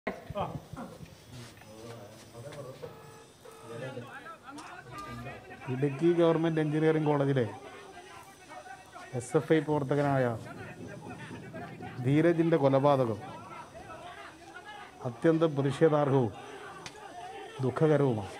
Idukki government engineering കോളേജിലെ S F I പ്രവർത്തകനായ ധീരജിൻ്റെ കൊലപാതകം അത്യന്തം പ്രതിഷേധാർഹവും ദുഃഖകരവുമാണ്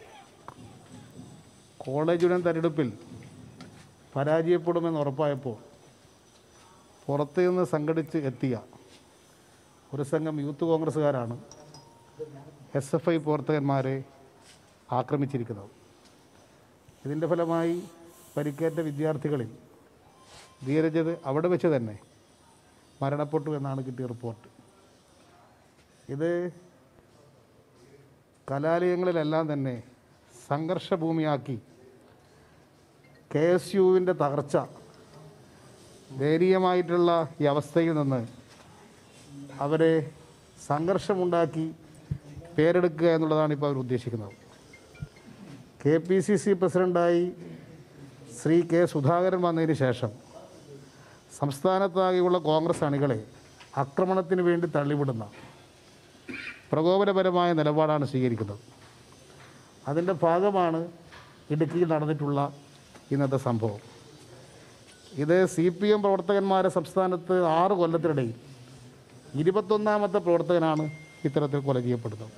കോളേജ് യൂണിയൻ തെരഞ്ഞെടുപ്പിൽ പരാജയപ്പെടുമെന്ന് ഉറപ്പായപ്പോൾ പുറത്തു നിന്ന് സംഘടിച്ച് എത്തിയ ഒരു സംഘം യൂത്ത് കോൺഗ്രസ്സുകാരാണ് എസ് എഫ് ഐ പ്രവർത്തകന്മാരെ ആക്രമിച്ചിരിക്കുന്നത് ഇതിൻ്റെ ഫലമായി പരിക്കേറ്റ വിദ്യാർത്ഥികളിൽ ധീരജത് അവിടെ വെച്ച് തന്നെ മരണപ്പെട്ടു എന്നാണ് കിട്ടിയ റിപ്പോർട്ട് ഇത് കലാലയങ്ങളിലെല്ലാം തന്നെ സംഘർഷഭൂമിയാക്കി കെ എസ് യുവിൻ്റെ തകർച്ച ദയനീയമായിട്ടുള്ള ഈ അവസ്ഥയിൽ നിന്ന് അവരെ സംഘർഷമുണ്ടാക്കി പേരെടുക്കുക എന്നുള്ളതാണ് ഇപ്പോൾ അവർ ഉദ്ദേശിക്കുന്നത് കെ പി സി സി പ്രസിഡൻ്റായി ശ്രീ കെ സുധാകരൻ വന്നതിന് ശേഷം സംസ്ഥാനത്താകെയുള്ള കോൺഗ്രസ് അണികളെ ആക്രമണത്തിന് വേണ്ടി തള്ളിവിടുന്ന പ്രകോപനപരമായ നിലപാടാണ് സ്വീകരിക്കുന്നത് അതിൻ്റെ ഭാഗമാണ് ഇടുക്കിയിൽ നടന്നിട്ടുള്ള ഇന്നത്തെ സംഭവം ഇത് സി പി എം പ്രവർത്തകന്മാരെ സംസ്ഥാനത്ത് ആറ് കൊല്ലത്തിനിടയിൽ ഇരുപത്തൊന്നാമത്തെ പ്രവർത്തകനാണ് ഇത്തരത്തിൽ കൊല ചെയ്യപ്പെടുന്നത്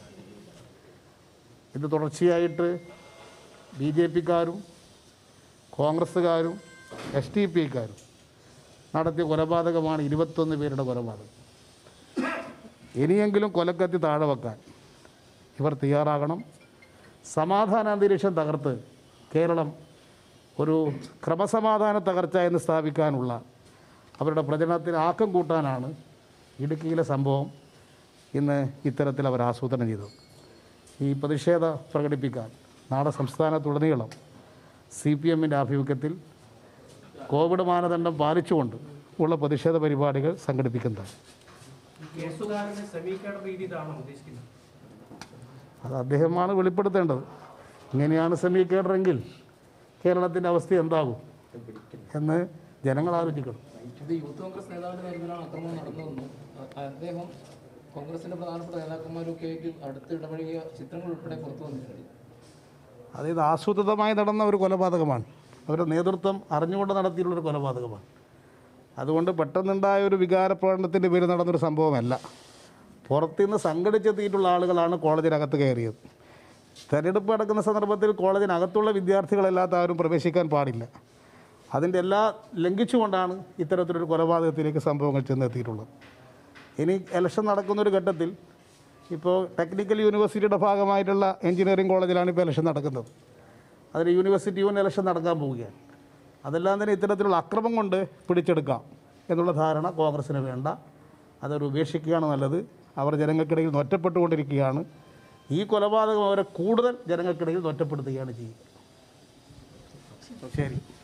ഇത് തുടർച്ചയായിട്ട് ബി ജെ പിക്കാരും കോൺഗ്രസ്സുകാരും എസ് ടി പി ഐക്കാരും നടത്തിയ കൊലപാതകമാണ് ഇരുപത്തൊന്ന് പേരുടെ കൊലപാതകം ഇനിയെങ്കിലും കൊലക്കത്തി താഴെ വെക്കാൻ ഇവർ തയ്യാറാകണം സമാധാന അന്തരീക്ഷം തകർത്ത് കേരളം ഒരു ക്രമസമാധാന തകർച്ച എന്ന് സ്ഥാപിക്കാനുള്ള അവരുടെ പ്രചരണത്തിന് ആക്കം കൂട്ടാനാണ് ഇടുക്കിയിലെ സംഭവം ഇന്ന് ഇത്തരത്തിൽ അവർ ആസൂത്രണം ചെയ്തത് ഈ പ്രതിഷേധ പ്രകടിപ്പിക്കാൻ നാളെ സംസ്ഥാനത്തുടനീളം സി പി എമ്മിൻ്റെ ആഭിമുഖ്യത്തിൽ കോവിഡ് മാനദണ്ഡം പാലിച്ചുകൊണ്ട് ഉള്ള പ്രതിഷേധ പരിപാടികൾ സംഘടിപ്പിക്കുന്നതാണ് കേസുകാരനെ ശ്രമിക്കേണ്ട രീതിയിലാണോ ഉദ്ദേശിക്കുന്നത് അത് അദ്ദേഹമാണ് വെളിപ്പെടുത്തേണ്ടത് ഇങ്ങനെയാണ് സെമി കേഡറെങ്കിൽ കേരളത്തിൻ്റെ അവസ്ഥ എന്താകും എന്ന് ജനങ്ങൾ ആലോചിക്കണം ഇത് യൂത്ത് കോൺഗ്രസ് നേതാവിന്റെ നേതൃത്വത്തിലാണ് ആക്രമണം നടന്നതെന്നും അ- അദ്ദേഹം കോൺഗ്രസിന്റെ പ്രധാനപ്പെട്ട നേതാക്കന്മാരൊക്കെ ആയിട്ട് അടുത്ത് ഇടപഴകിയ ചിത്രങ്ങൾ ഉൾപ്പെടെ പുറത്തു വന്നിട്ടുണ്ട് അതായത് ആസൂത്രിതമായി നടന്ന ഒരു കൊലപാതകമാണ് അവരുടെ നേതൃത്വം അറിഞ്ഞുകൊണ്ട് നടത്തിയിട്ടുള്ളൊരു കൊലപാതകമാണ് അതുകൊണ്ട് പെട്ടെന്നുണ്ടായ ഒരു വികാര പ്രകടനത്തിൻ്റെ പേരിൽ നടന്നൊരു സംഭവമല്ല പുറത്തുനിന്ന് സംഘടിച്ചെത്തിയിട്ടുള്ള ആളുകളാണ് കോളേജിനകത്ത് കയറിയത് തെരഞ്ഞെടുപ്പ് നടക്കുന്ന സന്ദർഭത്തിൽ കോളേജിനകത്തുള്ള വിദ്യാർത്ഥികളല്ലാത്ത ആരും പ്രവേശിക്കാൻ പാടില്ല അതിൻ്റെ എല്ലാ ലംഘിച്ചുകൊണ്ടാണ് ഇത്തരത്തിലൊരു കൊലപാതകത്തിലേക്ക് സംഭവങ്ങൾ ചെന്നെത്തിയിട്ടുള്ളത് ഇനി ഇലക്ഷൻ നടക്കുന്ന ഒരു ഘട്ടത്തിൽ ഇപ്പോൾ ടെക്നിക്കൽ യൂണിവേഴ്സിറ്റിയുടെ ഭാഗമായിട്ടുള്ള എഞ്ചിനീയറിംഗ് കോളേജിലാണ് ഇപ്പോൾ ഇലക്ഷൻ നടക്കുന്നത് അതിന് യൂണിവേഴ്സിറ്റി യൂൺ ഇലക്ഷൻ നടക്കാൻ പോവുകയാണ് അതെല്ലാം തന്നെ ഇത്തരത്തിലുള്ള അക്രമം കൊണ്ട് പിടിച്ചെടുക്കാം എന്നുള്ള ധാരണ കോൺഗ്രസ്സിന് വേണ്ട അതൊരു ഉപേക്ഷിക്കുകയാണ് നല്ലത് അവർ ജനങ്ങൾക്കിടയിൽ നിന്ന് ഒറ്റപ്പെട്ടുകൊണ്ടിരിക്കുകയാണ് ഈ കൊലപാതകം അവരെ കൂടുതൽ ജനങ്ങൾക്കിടയിൽ നിന്ന് ഒറ്റപ്പെടുത്തുകയാണ് ചെയ്യുക ശരി